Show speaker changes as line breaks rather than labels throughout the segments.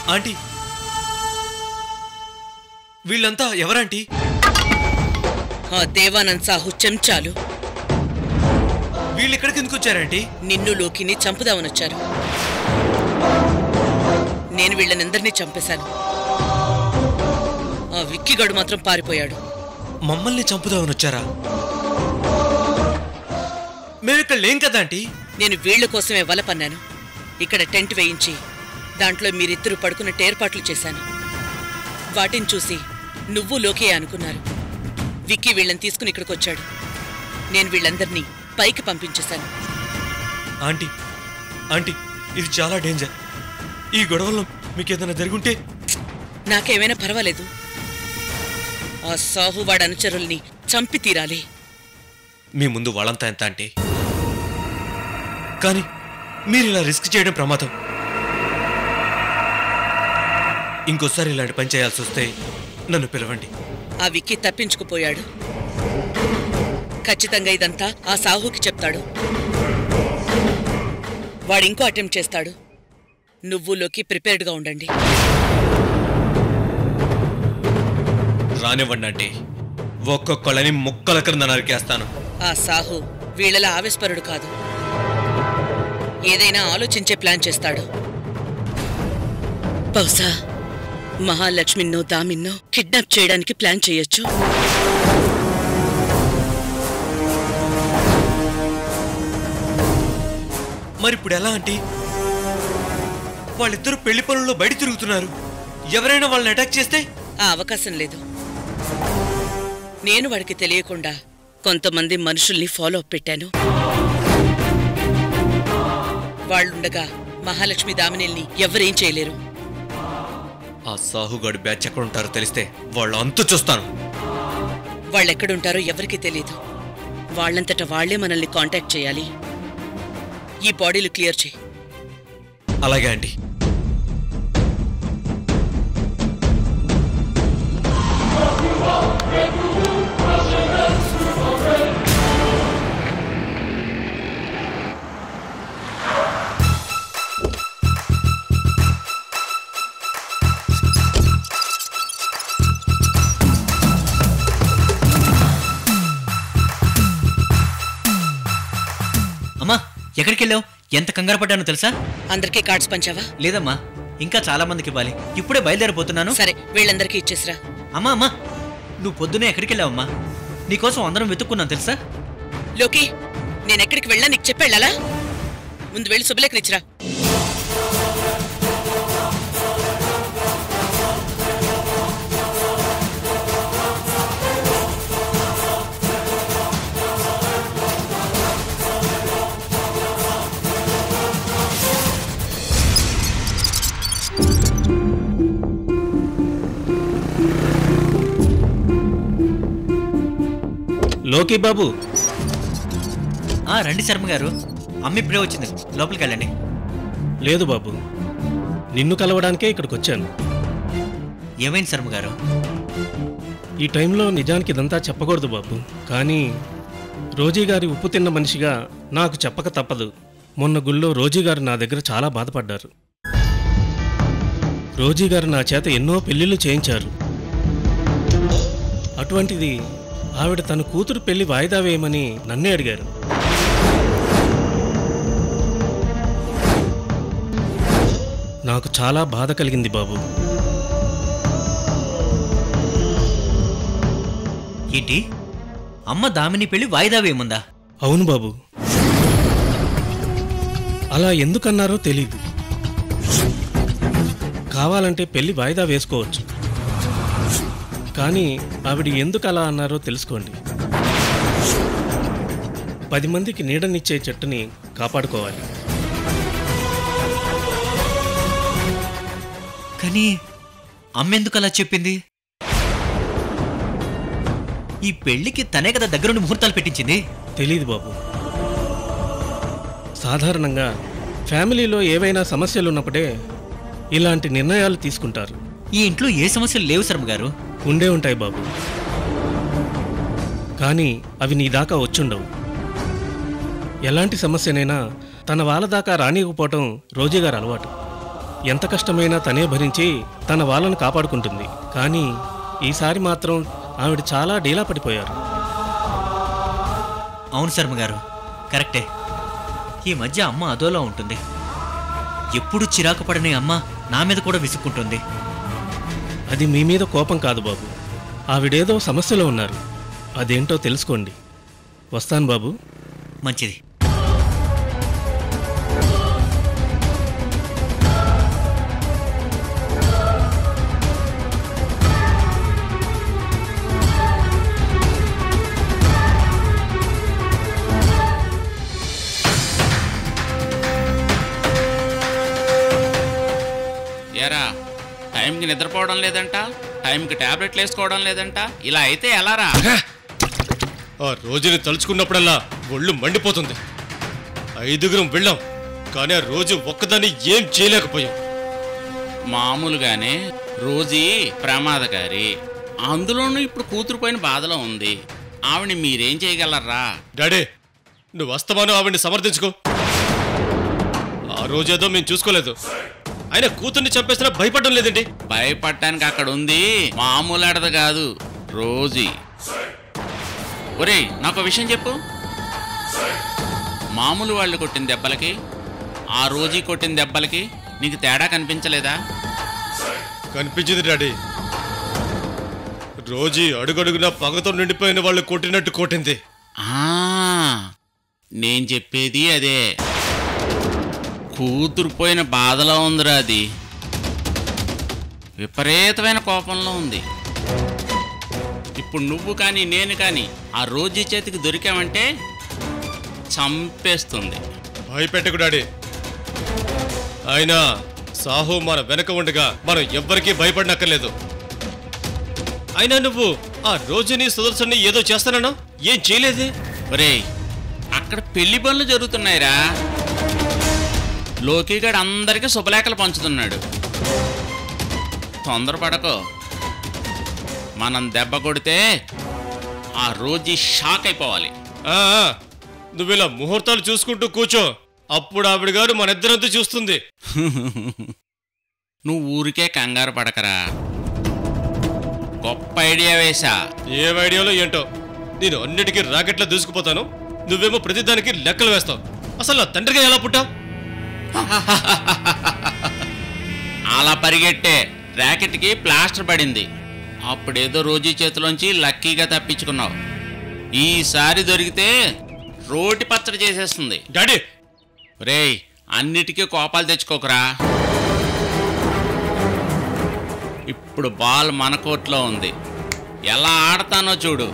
Aunty వీళ్ళంతా ఎవరాంటీ
ఆ దేవానంద్ సాహు చెంచాలు
వీళ్ళు ఇక్కడికి ఎందుకు వచ్చారంటీ
నిన్ను లోకిని చంపుదామనొచ్చారు నేను వీళ్ళనందరినీ చంపేశాను ఆ విక్కిగాడు మాత్రం పారిపోయాడు
మమ్మల్ని చంపుదామని వచ్చారా మేము ఇక్కడ లేం కదా ఆంటీ
నేను వీళ్ళ కోసమే వల పన్నాను ఇక్కడ టెంట్ వేయించి దాంట్లో మీరిద్దరూ పడుకున్నట్టు ఏర్పాట్లు చేశాను వాటిని చూసి నువ్వు లోకే అనుకున్నారు విక్కీ వీళ్ళని తీసుకుని ఇక్కడికి వచ్చాడు నేను వీళ్ళందరినీ పైకి పంపించేశాను
ఆంటీ ఆంటీ ఇది చాలా డేంజర్ ఈ గొడవల్లో మీకు ఏదైనా జరుగుంటే
నాకేమైనా పర్వాలేదు ఆ సాహు వాడి అనుచరుల్ని చంపి తీరాలి
మీ ముందు వాళ్ళంతా ఎంత అంటే కానీ మీరు ఇలా రిస్క్ చేయడం ప్రమాదం ఇంకోసారి ఇలాంటి పని చేయాల్సి వస్తే నన్ను పిలవండి
ఆ విక్కీ తప్పించుకుపోయాడు ఖచ్చితంగా ఇదంతా ఆ సాహుకి చెప్తాడు వాడు ఇంకో అటెంప్ట్ చేస్తాడు నువ్వులోకి ప్రిపేర్డ్గా ఉండండి
రానివ్వండి అంటే ఒక్కొక్కళ్ళని ముక్కల క్రింద నరికేస్తాను
ఆ సాహు వీళ్ళలా ఆవేశపరుడు కాదు ఏదైనా ఆలోచించే ప్లాన్ చేస్తాడు బహుశా మహాలక్ష్మిన్నో దామిన్నో కిడ్నాప్ చేయడానికి ప్లాన్ చేయొచ్చు
మరి ఇప్పుడు ఎలా ఆంటీ వాళ్ళిద్దరూ పెళ్లి పనుల్లో బయట తిరుగుతున్నారు ఎవరైనా వాళ్ళని అటాక్ చేస్తే
ఆ అవకాశం లేదు నేను వాడికి తెలియకుండా కొంతమంది మనుషుల్ని ఫాలో అప్ పెట్టాను వాళ్ళుండగా మహాలక్ష్మి దామినిల్ని ఎవరేం చేయలేరు
ఆ సాహుగాడు బ్యాచ్ ఎక్కడ ఉంటారో తెలిస్తే వాళ్ళు అంతు చూస్తాను
వాళ్ళెక్కడుంటారో ఎవరికీ తెలియదు వాళ్ళంతట వాళ్లే మనల్ని కాంటాక్ట్ చేయాలి ఈ బాడీలు క్లియర్ చేయి
అలాగే ఆంటీ
అమ్మా ఎక్కడికి వెళ్ళావు ఎంత కంగారు పడ్డానో తెలుసా
అందరికీ కార్డ్స్ పంచావా
లేదమ్మా ఇంకా చాలా మందికి ఇవ్వాలి ఇప్పుడే బయలుదేరిపోతున్నాను
సరే వీళ్ళందరికీ ఇచ్చేసిరా
అమ్మా అమ్మా నువ్వు పొద్దునే ఎక్కడికి వెళ్ళావమ్మా నీకోసం అందరం వెతుక్కున్నాం తెలుసా
లోకి నేను ఎక్కడికి వెళ్ళా నీకు చెప్పెళ్ళాలా ముందు వెళ్ళి శుభలేఖనిచ్చిరా
లోకి బాబు
ఆ రండి శర్మ గారు అమ్మ ఇప్పుడే వచ్చింది లోపలికి వెళ్ళండి
లేదు బాబు నిన్ను కలవడానికే ఇక్కడికి వచ్చాను
ఏమైంది శర్మ గారు
ఈ టైంలో నిజానికి ఇదంతా చెప్పకూడదు బాబు కానీ రోజీ గారి ఉప్పు తిన్న మనిషిగా నాకు చెప్పక తప్పదు మొన్న గుళ్ళో రోజీ గారు నా దగ్గర చాలా బాధపడ్డారు రోజీ గారు నా చేత ఎన్నో పెళ్లిళ్ళు చేయించారు అటువంటిది ఆవిడ తన కూతురు పెళ్లి వాయిదా వేయమని నన్నే అడిగారు నాకు చాలా బాధ కలిగింది బాబు
ఏంటి అమ్మ దామిని పెళ్లి వాయిదా వేయముందా
అవును బాబు అలా ఎందుకన్నారో తెలీదు కావాలంటే పెళ్లి వాయిదా వేసుకోవచ్చు కానీ ఆవిడ ఎందుకు అలా అన్నారో తెలుసుకోండి పది మందికి నీడనిచ్చే చెట్టుని కాపాడుకోవాలి
కానీ అమ్మెందుకు అలా చెప్పింది ఈ పెళ్లికి తనే కదా దగ్గరుండి ముహూర్తాలు పెట్టించింది
తెలీదు బాబు సాధారణంగా ఫ్యామిలీలో ఏవైనా సమస్యలు ఉన్నప్పుడే ఇలాంటి నిర్ణయాలు తీసుకుంటారు
ఈ ఇంట్లో ఏ సమస్యలు లేవు శర్మ గారు
ఉండే ఉంటాయి బాబు కానీ అవి నీ దాకా వచ్చుండవు ఎలాంటి సమస్యనైనా తన వాళ్ళ దాకా రానియకపోవటం రోజీ గారు అలవాటు ఎంత కష్టమైనా తనే భరించి తన వాళ్ళని కాపాడుకుంటుంది కానీ ఈసారి మాత్రం ఆవిడ చాలా డీలా పడిపోయారు
అవును శర్మ గారు కరెక్టే ఈ మధ్య అమ్మ అదోలా ఉంటుంది ఎప్పుడు చిరాకు పడని అమ్మ నా మీద కూడా విసుక్కుంటుంది
అది మీ మీద కోపం కాదు బాబు ఆవిడేదో సమస్యలో ఉన్నారు అదేంటో తెలుసుకోండి వస్తాను బాబు
మంచిది
ఏరా టైంకి నిద్రపోవడం లేదంట టైంకి టాబ్లెట్లు వేసుకోవడం లేదంట ఇలా అయితే ఎలారా
ఆ రోజుని తలుచుకున్నప్పుడల్లా ఒళ్ళు మండిపోతుంది ఐదుగురం వెళ్ళాం కానీ ఆ రోజు ఒక్కదాన్ని ఏం చేయలేకపోయాం
మామూలుగానే రోజీ ప్రమాదకారి అందులోనూ ఇప్పుడు కూతురు పోయిన బాధలో ఉంది ఆవిడ మీరేం చేయగలరా
డాడీ నువ్వు వస్తమాను ఆవిడ్ని సమర్థించుకో ఆ రోజేదో మేము చూసుకోలేదు ఆయన కూతుర్ని చంపేసినా భయపడడం లేదండి
భయపడటానికి అక్కడ ఉంది మామూలు ఆడది కాదు రోజీ ఒరేయ్ నాకు విషయం చెప్పు మామూలు వాళ్ళు కొట్టిన దెబ్బలకి ఆ రోజీ కొట్టిన దెబ్బలకి నీకు తేడా కనిపించలేదా
కనిపించింది డాడీ రోజు అడుగడుగున పగతో నిండిపోయిన వాళ్ళు కొట్టినట్టు కొట్టింది
ఆ, నేను చెప్పేది అదే కూతురు పోయిన బాధలో ఉందిరా అది విపరీతమైన కోపంలో ఉంది ఇప్పుడు నువ్వు కానీ నేను కానీ ఆ రోజు చేతికి దొరికామంటే చంపేస్తుంది
భయపెట్టకు డాడీ ఆయన సాహు మన వెనక ఉండగా మనం ఎవ్వరికీ భయపడనక్కర్లేదు అయినా నువ్వు ఆ రోజుని సుదర్శన్ని ఏదో చేస్తానన్నా ఏం చేయలేదే
ఒరేయ్ అక్కడ పెళ్లి పనులు జరుగుతున్నాయిరా లోకిగాడు అందరికీ శుభలేఖలు పంచుతున్నాడు తొందరపడకో మనం దెబ్బ కొడితే ఆ రోజు షాక్ అయిపోవాలి
ఆ, ఆ, నువ్వు ఇలా ముహూర్తాలు చూసుకుంటూ కూర్చో అప్పుడు ఆవిడ గారు మనిద్దరంతా చూస్తుంది
నువ్వు ఊరికే కంగారు పడకరా గొప్ప ఐడియా వేశా
ఏ ఐడియాలో ఏంటో నేను అన్నిటికీ రాకెట్లా దూసుకుపోతాను నువ్వేమో ప్రతిదానికి లెక్కలు వేస్తావు అసలు నా తండ్రిగా ఎలా పుట్టావు
అలా పరిగెట్టే ర్యాకెట్కి ప్లాస్టర్ పడింది అప్పుడేదో రోజీ చేతిలోంచి లక్కీగా తప్పించుకున్నావు ఈసారి దొరికితే రోటి పచ్చడి చేసేస్తుంది
డాడీ
రేయ్ అన్నిటికీ కోపాలు తెచ్చుకోకరా ఇప్పుడు బాల్ మన కోర్టులో ఉంది ఎలా ఆడతానో చూడు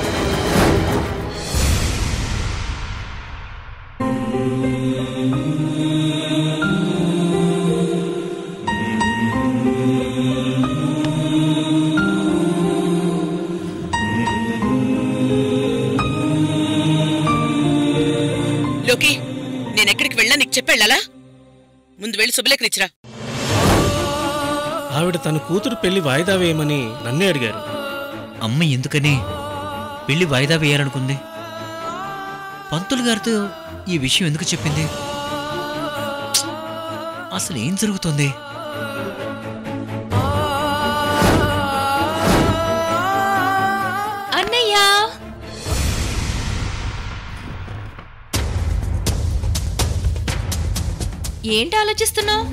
లోకి నేనెక్కడికి వెళ్ళా నీకు చెప్పెళ్ళాలా ముందు వెళ్ళి శుభలేఖనిచ్చిరా
ఆవిడ తన కూతురు పెళ్లి వాయిదా వేయమని నన్నే అడిగారు
అమ్మ ఎందుకని పెళ్లి వాయిదా వేయాలనుకుంది పంతులు గారితో ఈ విషయం ఎందుకు చెప్పింది అసలు ఏం జరుగుతుంది
అన్నయ్యా ఏంటి ఆలోచిస్తున్నావు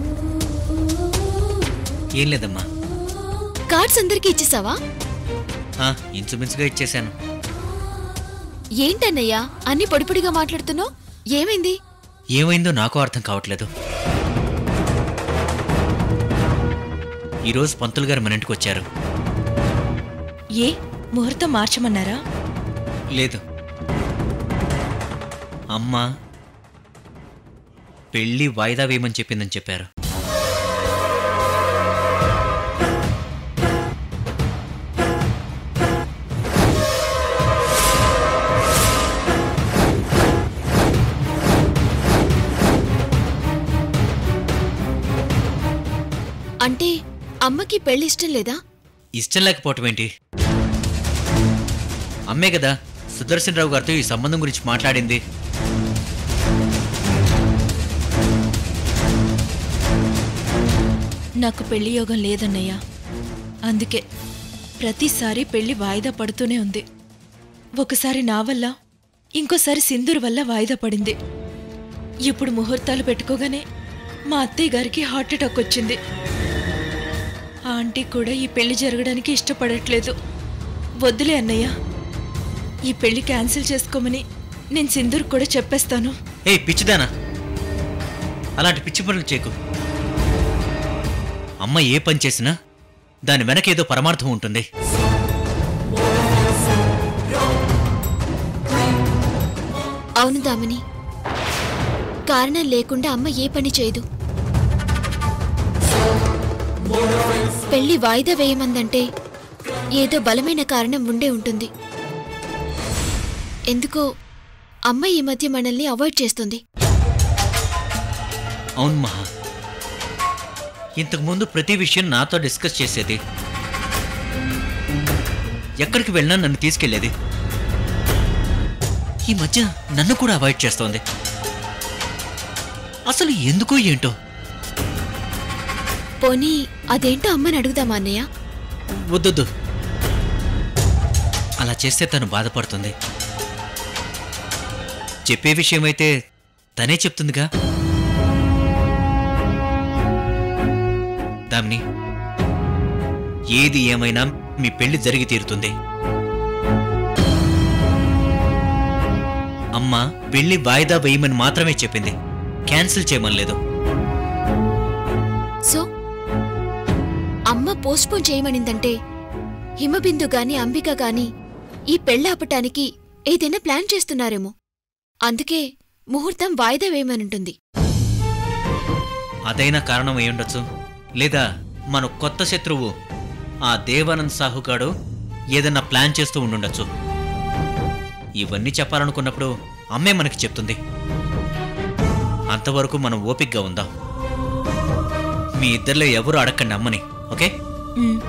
ఏం లేదమ్మా
కార్డ్స్ అందరికీ ఇచ్చేసావా
ఆ, ఇంచుమించుగా ఇచ్చేశాను
ఏంటన్నయ్యా అన్ని పొడిపొడిగా మాట్లాడుతున్నావు ఏమైంది
ఏమైందో నాకు అర్థం కావట్లేదు ఈరోజు పంతులు గారు మన ఇంటికి వచ్చారు
ఏ ముహూర్తం మార్చమన్నారా
లేదు అమ్మ పెళ్ళి వాయిదా వేయమని చెప్పిందని చెప్పారు
అంటే అమ్మకి పెళ్లి ఇష్టం లేదా
ఇష్టం లేకపోవటం ఏంటి అమ్మే కదా సుదర్శన్ రావు గారితో ఈ సంబంధం గురించి మాట్లాడింది
నాకు పెళ్లి యోగం లేదన్నయ్య అందుకే ప్రతిసారి పెళ్లి వాయిదా పడుతూనే ఉంది ఒకసారి నా వల్ల ఇంకోసారి సింధూర్ వల్ల వాయిదా పడింది ఇప్పుడు ముహూర్తాలు పెట్టుకోగానే మా అత్తయ్య గారికి హార్ట్ అటాక్ వచ్చింది ఆ ఆంటీ కూడా ఈ పెళ్లి జరగడానికి ఇష్టపడట్లేదు వద్దులే అన్నయ్య ఈ పెళ్లి క్యాన్సిల్ చేసుకోమని నేను సింధూర్ కూడా చెప్పేస్తాను
ఏ పిచ్చిదానా అలాంటి పిచ్చి పనులు చేకు అమ్మ ఏ పని చేసినా దాని వెనక ఏదో పరమార్థం ఉంటుంది
అవును దామిని కారణం లేకుండా అమ్మ ఏ పని చేయదు పెళ్లి వాయిదా వేయమందంటే ఏదో బలమైన కారణం ఉండే ఉంటుంది ఎందుకో అమ్మ ఈ మధ్య మనల్ని అవాయిడ్ చేస్తుంది
అవును మహా ఇంతకుముందు ప్రతి విషయం నాతో డిస్కస్ చేసేది ఎక్కడికి వెళ్ళినా నన్ను తీసుకెళ్లేది ఈ మధ్య నన్ను కూడా అవాయిడ్ చేస్తోంది అసలు ఎందుకో ఏంటో
పోనీ అదేంటో అమ్మని అడుగుదామా అన్నయ్య
వద్దొద్దు అలా చేస్తే తను బాధపడుతుంది చెప్పే విషయమైతే తనే చెప్తుందిగా దామిని ఏది ఏమైనా మీ పెళ్లి జరిగి తీరుతుంది అమ్మ పెళ్లి వాయిదా వేయమని మాత్రమే చెప్పింది క్యాన్సిల్ చేయమనలేదు
సో అమ్మ పోస్ట్పోన్ చేయమనిందంటే హిమబిందు గాని అంబిక గాని ఈ పెళ్ళాపటానికి ఏదైనా ప్లాన్ చేస్తున్నారేమో అందుకే ముహూర్తం వాయిదా వేయమనుంటుంది
అదైనా కారణం అయి ఉండొచ్చు లేదా మన కొత్త శత్రువు ఆ దేవానంద్ సాహుగాడు ఏదన్నా ప్లాన్ చేస్తూ ఉండుండొచ్చు ఇవన్నీ చెప్పాలనుకున్నప్పుడు అమ్మే మనకి చెప్తుంది అంతవరకు మనం ఓపిగ్గా ఉందాం మీ ఇద్దరిలో ఎవరు అడగండి అమ్మని ఓకే
ఉమ్,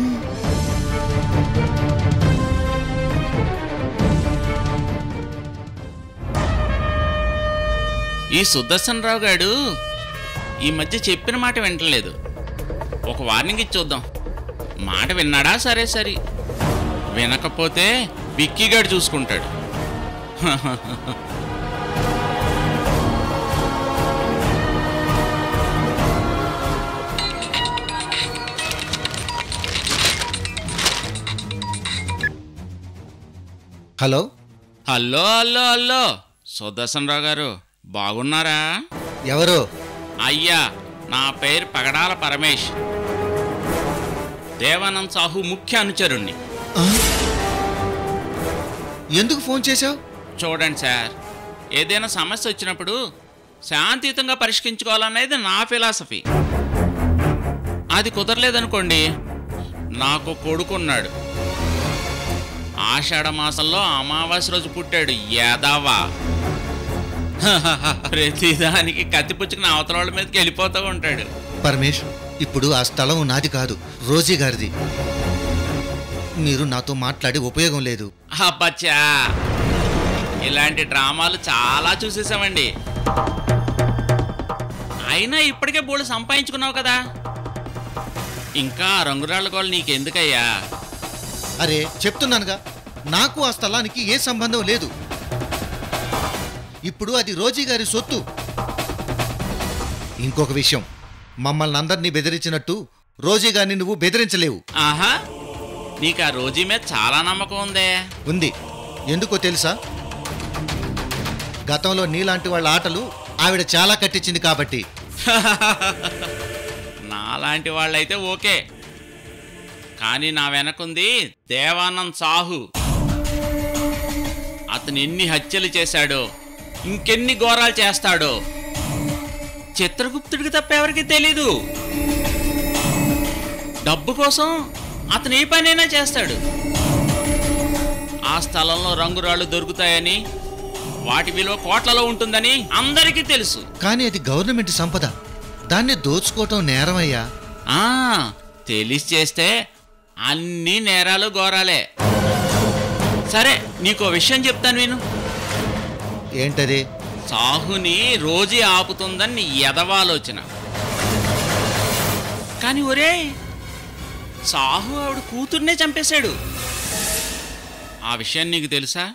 ఈ సుదర్శన్ రావు గాడు ఈ మధ్య చెప్పిన మాట వింటలేదు ఒక వార్నింగ్ ఇచ్చి చూద్దాం మాట విన్నాడా సరే సరే వినకపోతే విక్కీగాడు చూసుకుంటాడు
hello
hello hello hello Sudarshan Rao garu బాగున్నారా
ఎవరు
అయ్యా నా పేరు పగడాల పరమేష్ దేవానంద్ సాహు ముఖ్య అనుచరుణ్ణి
ఎందుకు ఫోన్ చేశావు
చూడండి సార్ ఏదైనా సమస్య వచ్చినప్పుడు శాంతియుతంగా పరిష్కరించుకోవాలనేది నా ఫిలాసఫీ అది కుదరలేదనుకోండి నాకు కొడుకున్నాడు ఆషాఢ మాసంలో అమావాస్య రోజు పుట్టాడు యాదవా ప్రతిదానికి కత్తి పుచ్చుకుని అవతల వాళ్ళ మీదకి వెళ్ళిపోతూ ఉంటాడు
పరమేష్ ఇప్పుడు ఆ స్థలం నాది కాదు రోజీ గారిది మీరు నాతో మాట్లాడి ఉపయోగం లేదు
అబ్బచ్చా ఇలాంటి డ్రామాలు చాలా చూసేసామండి అయినా ఇప్పటికే బోళ్ళు సంపాదించుకున్నావు కదా ఇంకా ఆ రంగురాళ్ళ గోళ్ళు నీకెందుకయ్యా
అరే చెప్తున్నానుగా నాకు ఆ స్థలానికి ఏ సంబంధం లేదు ఇప్పుడు అది రోజీ గారి సొత్తు ఇంకొక విషయం మమ్మల్ని అందరినీ బెదిరించినట్టు రోజీ గారిని నువ్వు బెదిరించలేవు
ఆహా నీకు ఆ రోజీ మీద చాలా నమ్మకం ఉందే
ఉంది ఎందుకో తెలుసా గతంలో నీలాంటి వాళ్ళ ఆటలు ఆవిడ చాలా కట్టించింది కాబట్టి
నాలాంటి వాళ్ళైతే ఓకే కానీ నా వెనకుంది దేవానంద్ సాహు అతను ఎన్ని హత్యలు చేశాడో ఇంకెన్ని ఘోరాలు చేస్తాడో చిత్రగుప్తుడికి తప్ప ఎవరికి తెలీదు డబ్బు కోసం అతను ఏ పనైనా చేస్తాడు ఆ స్థలంలో రంగురాళ్ళు దొరుకుతాయని వాటి విలువ కోట్లలో ఉంటుందని అందరికీ తెలుసు
కానీ అది గవర్నమెంట్ సంపద దాన్ని దోచుకోవటం నేరమయ్యా
ఆ తెలిసి చేస్తే అన్ని నేరాలు ఘోరాలే సరే నీకో విషయం చెప్తాను విను
ఏంటది
సాహుని రోజీ ఆపుతుందని నీ ఎదవాలోచన కానీ ఒరే సాహు ఆవిడ కూతుర్నే చంపేశాడు ఆ విషయం నీకు తెలుసా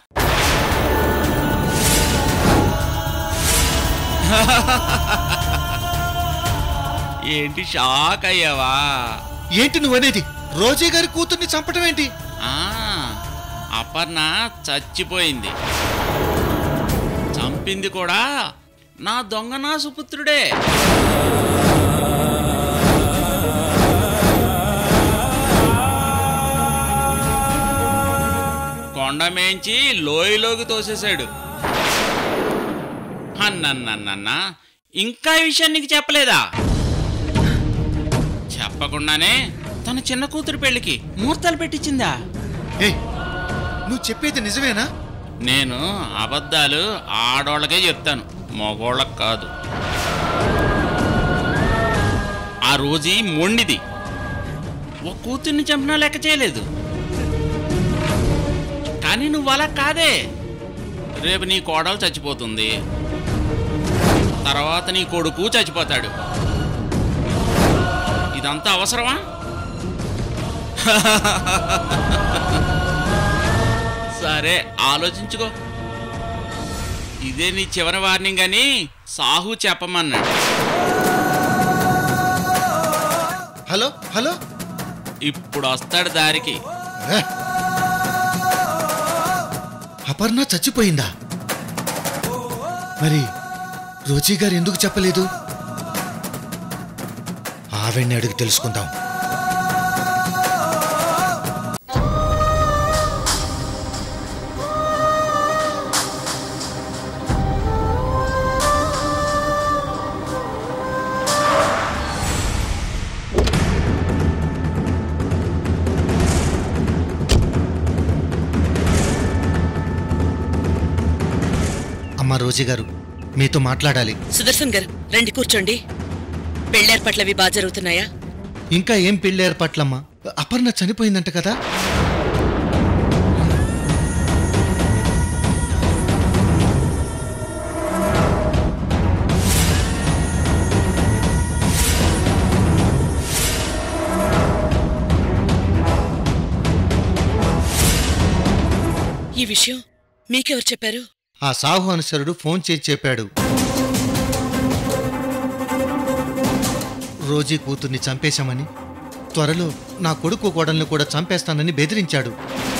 ఏంటి షాక్ అయ్యావా
ఏంటి నువ్వనేది రోజీ గారి కూతుర్ని చంపటం ఏంటి
ఆ, అపర్ణ చచ్చిపోయింది చంపింది కూడా నా దొంగ నా సుపుత్రుడే కొండ మేంచి లోయలోకి తోసేశాడు అన్నన్నన్న ఇంకా ఈ విషయం నీకు చెప్పలేదా చెప్పకుండానే తన చిన్న కూతురు పెళ్లికి ముహూర్తాలు పెట్టించిందా
ఏ నువ్వు చెప్పేది నిజమేనా
నేను అబద్ధాలు ఆడోళ్ళకే చెప్తాను మగోళ్ళకి కాదు ఆ రోజు మొండిది ఒక కూతుర్ని చంపినా లెక్క చేయలేదు కానీ నువ్వు అలా కాదే రేపు నీ కోడలు చచ్చిపోతుంది తర్వాత నీ కొడుకు చచ్చిపోతాడు ఇదంతా అవసరమా సరే ఆలోచించుకో ఇదే నీ చివరి వార్నింగ్ అని సాహు చెప్పమన్నాడు
హలో హలో
ఇప్పుడు వస్తాడు దారికి
ఏ? అపర్ణ చచ్చిపోయిందా మరి రోజీ గారు ఎందుకు చెప్పలేదు ఆవిడ్ని అడిగి తెలుసుకుందాం అమ్మా రోజీ గారు మీతో మాట్లాడాలి
సుదర్శన్ గారు రండి కూర్చోండి పెళ్ళేర్పాట్లవి బాగా జరుగుతున్నాయా
ఇంకా ఏం పెళ్లి ఏర్పాట్లమ్మా అపర్ణ చనిపోయిందంట కదా
ఈ విషయం మీకెవరు చెప్పారు
ఆ సాహు అనుసరుడు ఫోన్ చేసి చెప్పాడు రోజీ కూతుర్ని చంపేశామని త్వరలో నా కొడుకు కోడల్ని కూడా చంపేస్తానని బెదిరించాడు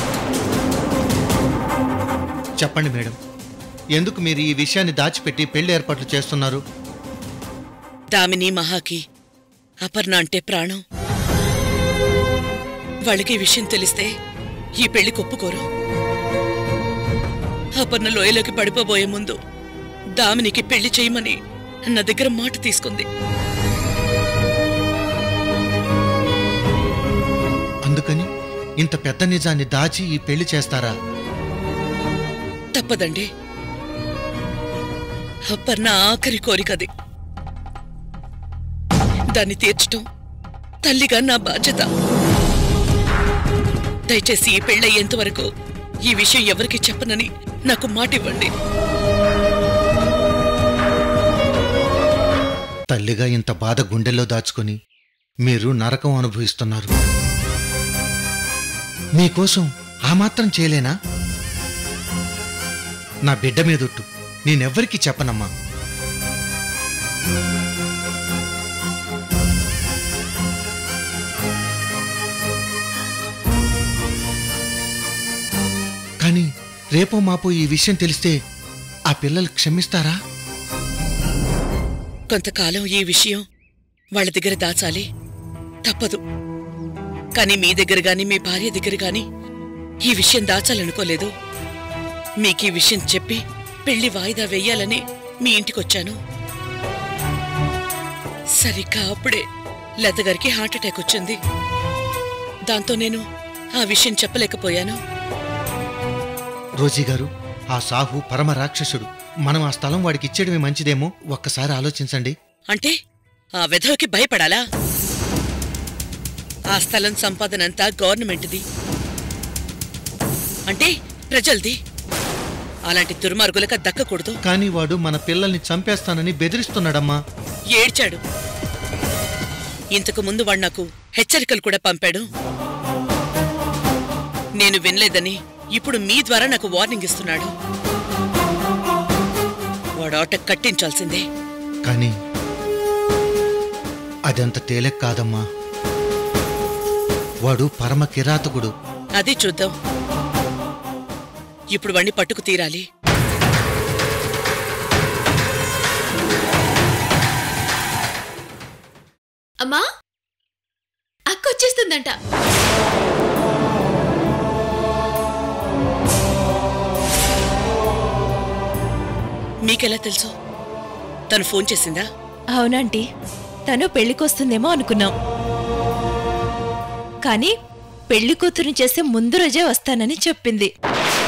చెప్పండి మేడం ఎందుకు మీరు ఈ విషయాన్ని దాచిపెట్టి పెళ్లి ఏర్పాట్లు చేస్తున్నారు
దామిని మహాకి అపర్ణ అంటే ప్రాణం వాళ్ళకి ఈ విషయం తెలిస్తే ఈ పెళ్లి ఒప్పుకోరు అపర్ణ లోయలోకి పడిపోబోయే ముందు దామినికి పెళ్లి చేయమని నా దగ్గర మాట తీసుకుంది
అందుకని ఇంత పెద్ద నిజాన్ని దాచి ఈ పెళ్లి చేస్తారా
తప్పదండి అపర్ణ ఆఖరి కోరికది దాన్ని తీర్చటం తల్లిగా నా బాధ్యత దయచేసి ఈ పెళ్ళయ్యేంత వరకు ఈ విషయం ఎవరికి చెప్పనని నాకు మాట ఇవ్వండి
తల్లిగా ఇంత బాధ గుండెల్లో దాచుకొని మీరు నరకం అనుభవిస్తున్నారు మీకోసం ఆ మాత్రం చేయలేనా నా బిడ్డ మీదొట్టు నేనెవ్వరికీ చెప్పనమ్మా కానీ రేపో మాపో ఈ విషయం తెలిస్తే ఆ పిల్లలు క్షమిస్తారా
కొంతకాలం ఈ విషయం వాళ్ళ దగ్గర దాచాలి తప్పదు కానీ మీ దగ్గర గాని మీ భార్య దగ్గర గాని ఈ విషయం దాచాలనుకోలేదు మీకు ఈ విషయం చెప్పి పెళ్లి వాయిదా వెయ్యాలని మీ ఇంటికొచ్చాను సరిగ్గా అప్పుడే లత గారికి హార్ట్ అటాక్ వచ్చింది దాంతో నేను ఆ విషయం చెప్పలేకపోయాను
రోజీ గారు ఆ సాహు పరమ రాక్షసుడు మనం ఆ స్థలం వాడికి ఇచ్చేయడమే మంచిదేమో ఒక్కసారి ఆలోచించండి
అంటే ఆ విధవకి భయపడాలా ఆ స్థలం సంపాదనంతా గవర్నమెంట్ది అంటే ప్రజలది అలాంటి దుర్మార్గులకు అది దక్కకూడదు
కానీ వాడు మన పిల్లల్ని చంపేస్తానని బెదిరిస్తున్నాడమ్మా
ఏడ్చాడు ఇంతకు ముందు వాడు నాకు హెచ్చరికలు కూడా పంపాడు నేను వినలేదని ఇప్పుడు మీ ద్వారా నాకు వార్నింగ్ ఇస్తున్నాడు వాడు ఆట కట్టించాల్సిందే
కానీ అదంత తేలిక కాదమ్మా వాడు పరమ కిరాతకుడు
అది చూద్దాం ఇప్పుడు వాణ్ణి పట్టుకు తీరాలి
అమ్మా అక్క వచ్చేస్తుందంట
మీకెలా తెలుసు తను ఫోన్ చేసిందా
అవునంటీ తను పెళ్లికొస్తుందేమో అనుకున్నాం కానీ పెళ్లి కూతురుని చేసే ముందు రోజే వస్తానని చెప్పింది